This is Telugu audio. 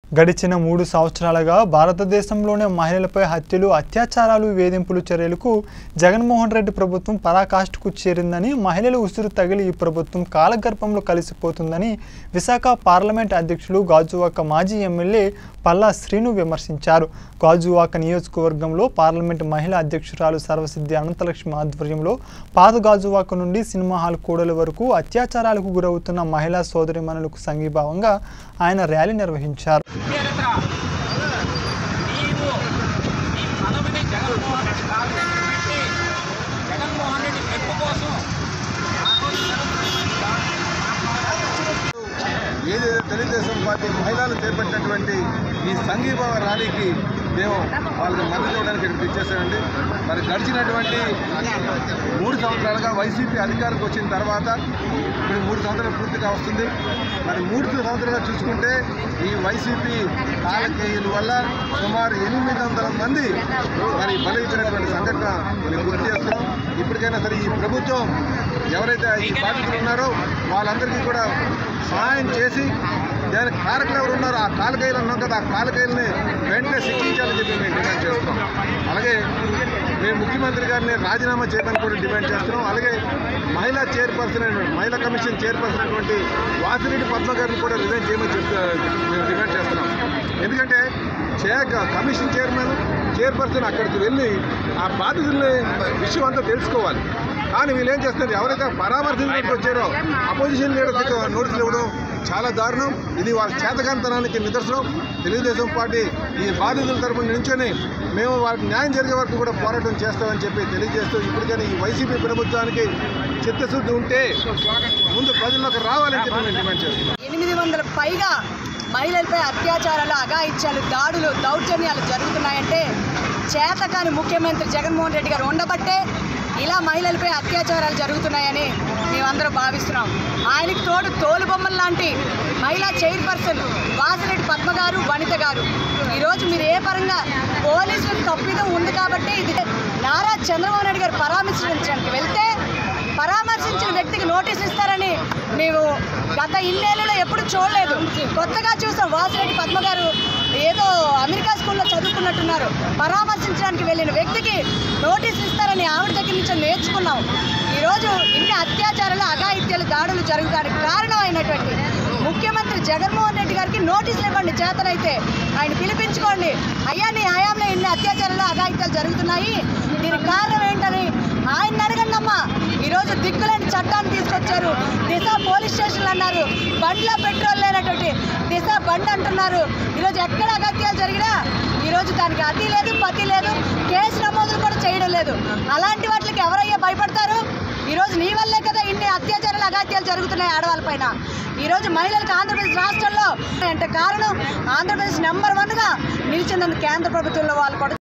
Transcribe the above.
గడిచిన మూడు సంవత్సరాలుగా భారతదేశంలోనే మహిళలపై హత్యలు అత్యాచారాలు వేధింపులు చర్యలకు జగన్మోహన్ రెడ్డి ప్రభుత్వం పరాకాష్ఠకు చేరిందని మహిళలు ఉసురు తగిలి ఈ ప్రభుత్వం కాలగర్భంలో కలిసిపోతుందని విశాఖ పార్లమెంట్ అధ్యక్షులు గాజువాక మాజీ ఎమ్మెల్యే పల్లా శ్రీను విమర్శించారు గాజువాక నియోజకవర్గంలో పార్లమెంట్ మహిళా అధ్యక్షురాలు సర్వసిద్ధి అనంతలక్ష్మి ఆధ్వర్యంలో పాత గాజువాక నుండి సినిమా హాల్ కూడలి వరకు అత్యాచారాలకు గురవుతున్న మహిళా సోదరిమణులకు సంఘీభావంగా ఆయన ర్యాలీ నిర్వహించారు చరిత్ర నీవు నీ పదవిని జగన్మోహన్ రెడ్డి కాలు దగ్గర పెట్టి జగన్మోహన్ రెడ్డి మెప్పు కోసం ఏదైతే తెలుగుదేశం పార్టీ మహిళలు చేపట్టినటువంటి ఈ సంఘీభావ ర్యాలీకి మేము వాళ్ళకి మద్దతు ఇవ్వడానికి ఇక్కడికి ఇచ్చేసామండి మరి గడిచినటువంటి మూడు సంవత్సరాలుగా వైసీపీ అధికారికి వచ్చిన తర్వాత ఇప్పుడు మూడు సంవత్సరాలు పూర్తిగా వస్తుంది మరి మూడు సంవత్సరాలుగా చూసుకుంటే ఈ వైసీపీ కాలకేయుల వల్ల సుమారు ఎనిమిది వందల మంది మరి బలైపోయినటువంటి సంఘటన మేము గుర్తు చేస్తున్నాం ఇప్పటికైనా సరే ఈ ప్రభుత్వం ఎవరైతే ఈ బాధితులు ఉన్నారో వాళ్ళందరికీ కూడా సహాయం చేసి దానికి కారకులు ఎవరు ఉన్నారో ఆ కాలకాయలు అన్నాం కదా ఆ కాలకాయలని వెంటనే శిక్షించాలని చెప్పి మేము డిమాండ్ చేస్తున్నాం అలాగే మేము ముఖ్యమంత్రి గారిని రాజీనామా చేయమని కూడా డిమాండ్ చేస్తున్నాం అలాగే మహిళా చైర్పర్సన్ అయిన మహిళా కమిషన్ చైర్పర్సన్ అయినటువంటి వాసిరెడ్డి పద్మ గారిని కూడా రిజైన్ చేయమని చెప్తా మేము డిమాండ్ చేస్తున్నాం ఎందుకంటే చేయక కమిషన్ చైర్మన్ చైర్పర్సన్ అక్కడికి వెళ్ళి ఆ బాధితుల్ని విషయం అంతా తెలుసుకోవాలి కానీ వీళ్ళు ఏం చేస్తారు ఎవరైతే పరామర్శించడానికి వచ్చారో అపోజిషన్ లీడర్స్కి నోటీసులు ఇవ్వడం చాలా దారుణం ఇది వాళ్ళ చేతకాంతనానికి నిదర్శనం తెలుగుదేశం పార్టీ ఈ బాధితుల తరపున నించొని మేము వారికి న్యాయం జరిగే వరకు కూడా పోరాటం చేస్తామని చెప్పి తెలియజేస్తూ ఇప్పటికైనా ఈ వైసీపీ ప్రభుత్వానికి చిత్తశుద్ధి ఉంటే ముందు ప్రజల్లోకి రావాలని చెప్పి మేము డిమాండ్ చేస్తున్నాం ఎనిమిది వందల పైగా మహిళలపై అత్యాచారాలు అఘాయిత్యాలు దాడులు దౌర్జన్యాలు జరుగుతున్నాయంటే చేతకాని ముఖ్యమంత్రి జగన్మోహన్ రెడ్డి గారు ఉండబట్టే ఇలా మహిళలపై అత్యాచారాలు జరుగుతున్నాయని మేమందరం భావిస్తున్నాం ఆయనకి తోడు తోలుబొమ్మల లాంటి మహిళా చైర్పర్సన్ వాసిరెడ్డి పద్మ గారు వనిత గారు ఈరోజు మీరు ఏ పరంగా పోలీసులకు తప్పిదం ఉంది కాబట్టి ఇది నారా చంద్రబాబు నాయుడు గారు పరామర్శించడానికి వెళ్తే పరామర్శించిన వ్యక్తికి నోటీస్ ఇస్తారని మేము గత ఇన్నేళ్లలో ఎప్పుడు చూడలేదు కొత్తగా చూసాం వాసిరెడ్డి పద్మ గారు ఏదో అమెరికా స్కూల్లో చదువుకున్నట్టున్నారు పరామర్శించడానికి వెళ్ళిన వ్యక్తికి నోటీస్ ఇస్తారని ఆవిడ దగ్గర నుంచి నేర్చుకున్నాం ఈరోజు ఇన్ని అత్యాచారాలు అఘాయిత్యాలు దాడులు జరుగుతానికి కారణమైనటువంటి ముఖ్యమంత్రి జగన్మోహన్ రెడ్డి గారికి నోటీసులు ఇవ్వండి చేతనైతే ఆయన పిలిపించుకోండి అయ్యా నీ హయాంలో ఇన్ని అత్యాచారాలు అఘాయిత్యాలు జరుగుతున్నాయి దీనికి కారణం ఏంటని ఆయన అడగండి అమ్మా ఈరోజు దిక్కులేని చట్టాన్ని తీసుకొచ్చారు దిశ పోలీస్ స్టేషన్లు అన్నారు బండ్లో పెట్రోల్ లేనటువంటి దిశ బండ్ అంటున్నారు ఈరోజు ఎక్కడ అగత్యాలు జరిగినా ఈరోజు దానికి అతి లేదు పతి లేదు కేసు నమోదులు కూడా చేయడం లేదు అలాంటి వాటికి ఎవరయ్యా భయపడతారు ఈరోజు నీ వల్లే కదా ఇన్ని అత్యాచారాలు అగాత్యాలు జరుగుతున్నాయి ఆడవాళ్ళపైన ఈరోజు మహిళలకు ఆంధ్రప్రదేశ్ రాష్ట్రంలో అంటే కారణం ఆంధ్రప్రదేశ్ నెంబర్ వన్గా నిలిచిందని కేంద్ర ప్రభుత్వంలో వాళ్ళు కూడా